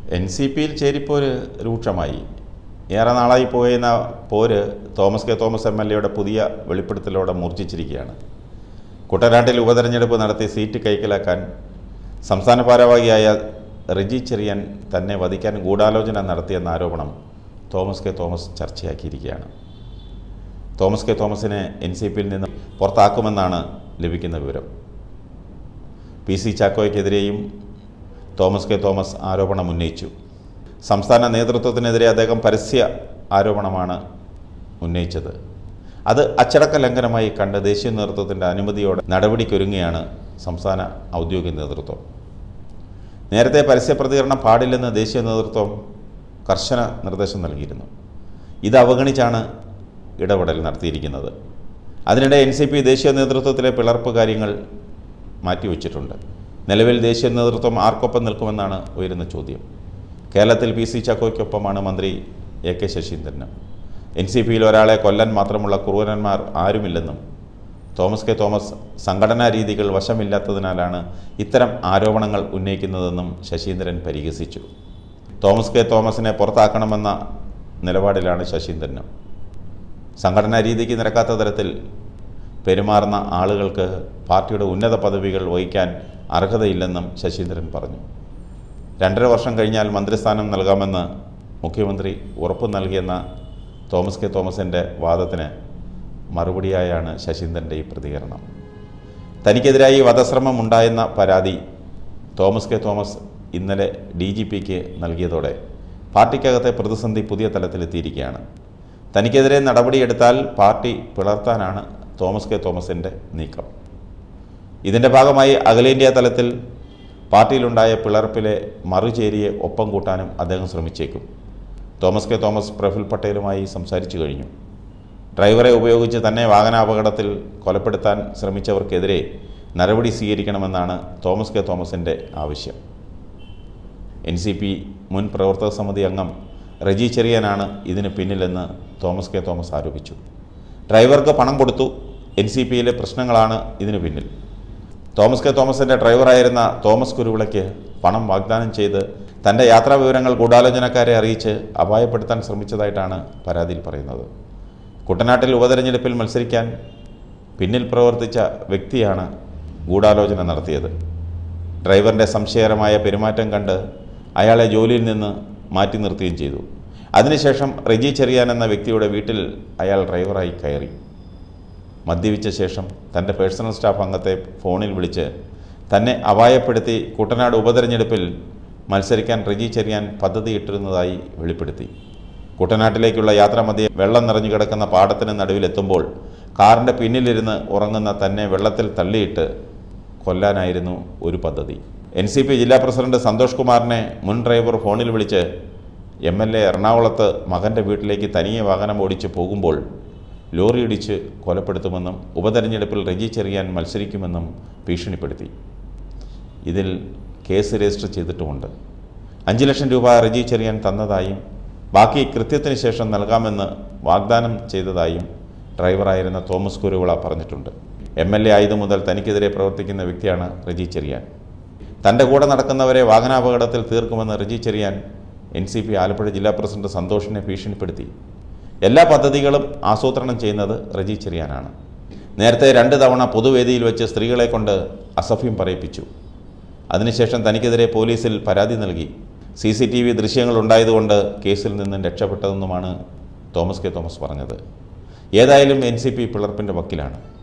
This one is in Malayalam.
എൻ സി പിയിൽ ചേരിപ്പോര് രൂക്ഷമായി ഏറെ നാളായി പോയിരുന്ന പോര് Thomas K Thomas M L എയുടെ പുതിയ വെളിപ്പെടുത്തലോടെ മൂർച്ഛിച്ചിരിക്കുകയാണ് കുട്ടനാട്ടിൽ ഉപതെരഞ്ഞെടുപ്പ് നടത്തി സീറ്റ് കൈക്കലാക്കാൻ സംസ്ഥാന ഭാരവാഹിയായ റിജി ചെറിയാൻ തന്നെ വധിക്കാൻ ഗൂഢാലോചന നടത്തിയെന്ന ആരോപണം തോമസ് കെ തോമസ് ചർച്ചയാക്കിയിരിക്കുകയാണ് തോമസ് കെ തോമസിനെ എൻ സി പിയിൽ നിന്ന് പുറത്താക്കുമെന്നാണ് ലഭിക്കുന്ന വിവരം പി സി ചാക്കോയ്ക്കെതിരെയും തോമസ് കെ തോമസ് ആരോപണം ഉന്നയിച്ചു സംസ്ഥാന നേതൃത്വത്തിനെതിരെ അദ്ദേഹം പരസ്യ ആരോപണമാണ് ഉന്നയിച്ചത് അത് അച്ചടക്ക ലംഘനമായി കണ്ട ദേശീയ നേതൃത്വത്തിൻ്റെ അനുമതിയോടെ നടപടിക്കൊരുങ്ങുകയാണ് സംസ്ഥാന ഔദ്യോഗിക നേതൃത്വം നേരത്തെ പരസ്യ പ്രതികരണം പാടില്ലെന്ന് ദേശീയ നേതൃത്വം കർശന നിർദ്ദേശം നൽകിയിരുന്നു ഇത് അവഗണിച്ചാണ് ഇടപെടൽ നടത്തിയിരിക്കുന്നത് അതിനിടെ എൻ സി പി ദേശീയ നേതൃത്വത്തിലെ പിളർപ്പ് കാര്യങ്ങൾ മാറ്റിവെച്ചിട്ടുണ്ട് നിലവിൽ ദേശീയ നേതൃത്വം ആർക്കൊപ്പം നിൽക്കുമെന്നാണ് ഉയരുന്ന ചോദ്യം കേരളത്തിൽ പി സി ചാക്കോയ്ക്കൊപ്പമാണ് മന്ത്രി എ കെ ശശീന്ദ്രനും എൻ സി പിയിൽ ഒരാളെ കൊല്ലാൻ മാത്രമുള്ള ക്രൂരന്മാർ ആരുമില്ലെന്നും തോമസ് കെ തോമസ് സംഘടനാ രീതികൾ വശമില്ലാത്തതിനാലാണ് ഇത്തരം ആരോപണങ്ങൾ ഉന്നയിക്കുന്നതെന്നും ശശീന്ദ്രൻ പരിഹസിച്ചു തോമസ് കെ തോമസിനെ പുറത്താക്കണമെന്ന നിലപാടിലാണ് ശശീന്ദ്രനും സംഘടനാ രീതിക്ക് നിരക്കാത്ത തരത്തിൽ പെരുമാറുന്ന ആളുകൾക്ക് പാർട്ടിയുടെ ഉന്നത പദവികൾ വഹിക്കാൻ അർഹതയില്ലെന്നും ശശീന്ദ്രൻ പറഞ്ഞു രണ്ടര വർഷം കഴിഞ്ഞാൽ മന്ത്രിസ്ഥാനം നൽകാമെന്ന് മുഖ്യമന്ത്രി ഉറപ്പു നൽകിയെന്ന തോമസ് കെ തോമസിൻ്റെ വാദത്തിന് മറുപടിയായാണ് ശശീന്ദ്രൻ്റെ ഈ പ്രതികരണം തനിക്കെതിരായി വധശ്രമം ഉണ്ടായെന്ന പരാതി തോമസ് കെ തോമസ് ഇന്നലെ ഡി ജി പിക്ക് നൽകിയതോടെ പാർട്ടിക്കകത്തെ പ്രതിസന്ധി പുതിയ തലത്തിലെത്തിയിരിക്കുകയാണ് തനിക്കെതിരെ നടപടിയെടുത്താൽ പാർട്ടി പിളർത്താനാണ് തോമസ് കെ തോമസിൻ്റെ നീക്കം ഇതിൻ്റെ ഭാഗമായി അഖിലേന്ത്യാ തലത്തിൽ പാർട്ടിയിലുണ്ടായ പിളർപ്പിലെ മറുചേരിയെ ഒപ്പം കൂട്ടാനും അദ്ദേഹം ശ്രമിച്ചേക്കും തോമസ് കെ തോമസ് പ്രഫുൽ പട്ടേലുമായി സംസാരിച്ചു കഴിഞ്ഞു ഡ്രൈവറെ ഉപയോഗിച്ച് തന്നെ വാഹനാപകടത്തിൽ കൊലപ്പെടുത്താൻ ശ്രമിച്ചവർക്കെതിരെ നടപടി സ്വീകരിക്കണമെന്നാണ് തോമസ് കെ തോമസിൻ്റെ ആവശ്യം എൻ സി പി മുൻ പ്രവർത്തക സമിതി അംഗം റജി ചെറിയാനാണ് ഇതിന് പിന്നിലെന്ന് തോമസ് കെ തോമസ് ആരോപിച്ചു ഡ്രൈവർക്ക് പണം കൊടുത്തു എൻ സി പിയിലെ പ്രശ്നങ്ങളാണ് ഇതിന് പിന്നിൽ തോമസ് കെ തോമസിൻ്റെ ഡ്രൈവറായിരുന്ന തോമസ് കുരുവിളയ്ക്ക് പണം വാഗ്ദാനം ചെയ്ത് തൻ്റെ യാത്രാ വിവരങ്ങൾ ഗൂഢാലോചനക്കാരെ അറിയിച്ച് അപായപ്പെടുത്താൻ ശ്രമിച്ചതായിട്ടാണ് പരാതിയിൽ പറയുന്നത് കുട്ടനാട്ടിൽ ഉപതെരഞ്ഞെടുപ്പിൽ മത്സരിക്കാൻ പിന്നിൽ പ്രവർത്തിച്ച വ്യക്തിയാണ് ഗൂഢാലോചന നടത്തിയത് ഡ്രൈവറിൻ്റെ സംശയകരമായ പെരുമാറ്റം കണ്ട് അയാളെ ജോലിയിൽ നിന്ന് മാറ്റി നിർത്തുകയും ചെയ്തു അതിനുശേഷം റെജി ചെറിയാൻ എന്ന വ്യക്തിയുടെ വീട്ടിൽ അയാൾ ഡ്രൈവറായി കയറി മദ്യപിച്ച ശേഷം തൻ്റെ പേഴ്സണൽ സ്റ്റാഫ് അംഗത്തെ ഫോണിൽ വിളിച്ച് തന്നെ അപായപ്പെടുത്തി കുട്ടനാട് ഉപതെരഞ്ഞെടുപ്പിൽ മത്സരിക്കാൻ റെജി ചെറിയാൻ പദ്ധതിയിട്ടിരുന്നതായി വെളിപ്പെടുത്തി കുട്ടനാട്ടിലേക്കുള്ള യാത്രാമധ്യേ വെള്ളം നിറഞ്ഞു കിടക്കുന്ന പാടത്തിന് നടുവിലെത്തുമ്പോൾ കാറിൻ്റെ പിന്നിലിരുന്ന് ഉറങ്ങുന്ന തന്നെ വെള്ളത്തിൽ തള്ളിയിട്ട് കൊല്ലാനായിരുന്നു ഒരു പദ്ധതി എൻ സി പി ജില്ലാ പ്രസിഡന്റ് സന്തോഷ് കുമാറിനെ മുൻ ഡ്രൈവർ ഫോണിൽ വിളിച്ച് എം എൽ എ എറണാകുളത്ത് മകൻ്റെ വീട്ടിലേക്ക് തനിയെ വാഹനം ഓടിച്ച് പോകുമ്പോൾ ലോറി ഇടിച്ച് കൊലപ്പെടുത്തുമെന്നും ഉപതെരഞ്ഞെടുപ്പിൽ റെജി ചെറിയാൻ മത്സരിക്കുമെന്നും ഭീഷണിപ്പെടുത്തി ഇതിൽ കേസ് രജിസ്റ്റർ ചെയ്തിട്ടുമുണ്ട് അഞ്ച് ലക്ഷം രൂപ റെജി ചെറിയാൻ തന്നതായും ബാക്കി കൃത്യത്തിന് ശേഷം നൽകാമെന്ന് വാഗ്ദാനം ചെയ്തതായും ഡ്രൈവറായിരുന്ന തോമസ് കുരുവിള പറഞ്ഞിട്ടുണ്ട് എം എൽ എ ആയതു മുതൽ തനിക്കെതിരെ പ്രവർത്തിക്കുന്ന വ്യക്തിയാണ് റെജി ചെറിയാൻ തൻ്റെ കൂടെ നടക്കുന്നവരെ വാഹനാപകടത്തിൽ തീർക്കുമെന്ന് Reji Cherian N C P Alappuzha ജില്ലാ പ്രസിഡന്റ് സന്തോഷിനെ ഭീഷണിപ്പെടുത്തി എല്ലാ പദ്ധതികളും ആസൂത്രണം ചെയ്യുന്നത് റെജി ചെറിയാനാണ് നേരത്തെ രണ്ട് തവണ പൊതുവേദിയിൽ വെച്ച് സ്ത്രീകളെ കൊണ്ട് അസഭ്യം പറയിപ്പിച്ചു അതിനുശേഷം തനിക്കെതിരെ പോലീസിൽ പരാതി നൽകി സി സി ടി വി ദൃശ്യങ്ങൾ ഉണ്ടായതുകൊണ്ട് കേസിൽ നിന്നും രക്ഷപ്പെട്ടതെന്നുമാണ് തോമസ് കെ തോമസ് പറഞ്ഞത് ഏതായാലും എൻ സി പി പിളർപ്പിൻ്റെ വക്കിലാണ്